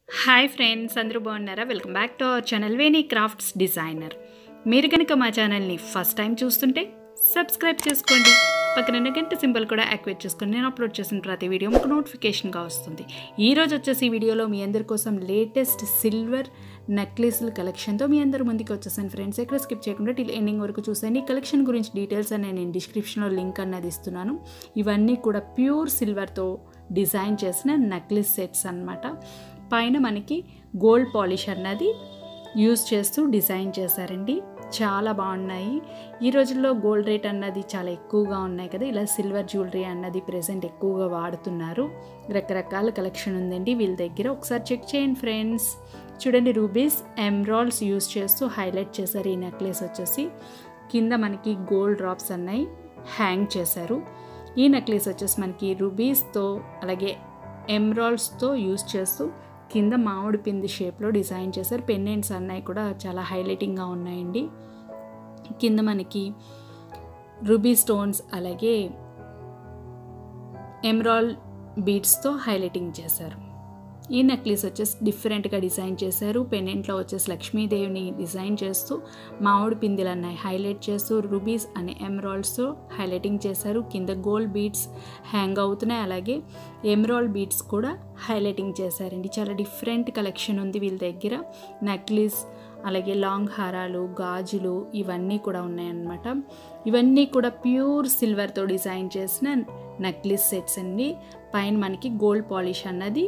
hi friends అందరూ బాగున్నారా welcome back to our channel Veni crafts designer మీరు కనుక మా ఛానల్ని ఫస్ట్ టైం చూస్తుంటే సబ్స్క్రైబ్ చేసుకోండి పక్కన గంట సింబల్ కూడా యాక్టివేట్ చేసుకొని నేను అప్లోడ్ చేసిన ప్రతి వీడియో మీకు నోటిఫికేషన్గా వస్తుంది ఈ రోజు వచ్చేసి ఈ వీడియోలో మీ అందరి కోసం లేటెస్ట్ సిల్వర్ నెక్లెస్ల కలెక్షన్తో మీ అందరి ముందుకు వచ్చేసాను ఫ్రెండ్స్ ఎక్కడ స్కిప్ చేయకుండా టిల్ ఎండింగ్ వరకు చూసాను ఈ కలెక్షన్ గురించి డీటెయిల్స్ అని నేను డిస్క్రిప్షన్లో లింక్ అన్నది ఇస్తున్నాను ఇవన్నీ కూడా ప్యూర్ సిల్వర్తో డిజైన్ చేసిన నెక్లెస్ సెట్స్ అన్నమాట పైన మనకి గోల్డ్ పాలిష్ అన్నది యూస్ చేస్తూ డిజైన్ చేశారండి చాలా బాగున్నాయి ఈ రోజుల్లో గోల్డ్ రేట్ అన్నది చాలా ఎక్కువగా ఉన్నాయి కదా ఇలా సిల్వర్ జ్యువెలరీ అన్నది ప్రజెంట్ ఎక్కువగా వాడుతున్నారు రకరకాల కలెక్షన్ ఉందండి వీళ్ళ దగ్గర ఒకసారి చెక్ చేయండి ఫ్రెండ్స్ చూడండి రూబీస్ ఎమ్రాల్స్ యూస్ చేస్తూ హైలైట్ చేశారు ఈ నెక్లెస్ వచ్చేసి కింద మనకి గోల్డ్ డ్రాప్స్ అన్నాయి హ్యాంగ్ చేశారు ఈ నెక్లెస్ వచ్చేసి మనకి రూబీస్తో అలాగే ఎమ్రాల్స్తో యూస్ చేస్తూ కింద మామిడి పిండి షేప్లో డిజైన్ చేశారు పెన్నెంట్స్ అన్నవి కూడా చాలా హైలైటింగ్గా ఉన్నాయండి కింద మనకి రూబీ స్టోన్స్ అలాగే ఎమరాల్ బీడ్స్తో హైలైటింగ్ చేశారు ఈ నెక్లెస్ వచ్చేసి డిఫరెంట్గా డిజైన్ చేశారు పెనెంట్లో వచ్చేసి లక్ష్మీదేవిని డిజైన్ చేస్తూ మామిడి పిందెలు అన్నాయి హైలైట్ చేస్తూ రూబీస్ అనే ఎమరాల్డ్స్తో హైలైటింగ్ చేశారు కింద గోల్డ్ బీడ్స్ హ్యాంగ్ అవుతున్నాయి అలాగే ఎమరాల్డ్ బీడ్స్ కూడా హైలైటింగ్ చేశారండి చాలా డిఫరెంట్ కలెక్షన్ ఉంది వీళ్ళ దగ్గర నెక్లెస్ అలాగే లాంగ్ హారాలు గాజులు ఇవన్నీ కూడా ఉన్నాయన్నమాట ఇవన్నీ కూడా ప్యూర్ సిల్వర్తో డిజైన్ చేసిన నెక్లెస్ సెట్స్ అండి పైన మనకి గోల్డ్ పాలిష్ అన్నది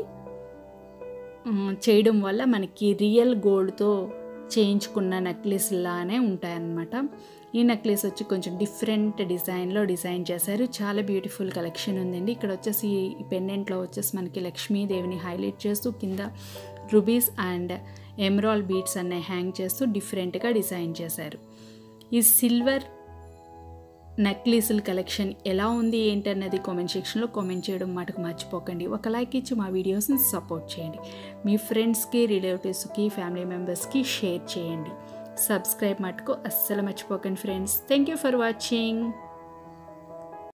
చేయడం వల్ల మనకి రియల్ గోల్డ్తో చేయించుకున్న నెక్లెస్ లానే ఉంటాయన్నమాట ఈ నెక్లెస్ వచ్చి కొంచెం డిఫరెంట్ డిజైన్లో డిజైన్ చేశారు చాలా బ్యూటిఫుల్ కలెక్షన్ ఉందండి ఇక్కడ వచ్చేసి ఈ పెండెంట్లో వచ్చేసి మనకి లక్ష్మీదేవిని హైలైట్ చేస్తూ కింద రుబీస్ అండ్ ఎమరాల్ బీడ్స్ అనే హ్యాంగ్ చేస్తూ డిఫరెంట్గా డిజైన్ చేశారు ఈ సిల్వర్ నెక్లెస్ల కలెక్షన్ ఎలా ఉంది ఏంటన్నది కామెంట్ సెక్షన్లో కామెంట్ చేయడం మటుకు మర్చిపోకండి ఒక లైక్ ఇచ్చి మా వీడియోస్ని సపోర్ట్ చేయండి మీ ఫ్రెండ్స్కి రిలేటివ్స్కి ఫ్యామిలీ మెంబర్స్కి షేర్ చేయండి సబ్స్క్రైబ్ మటుకు అస్సలు మర్చిపోకండి friends thank you for watching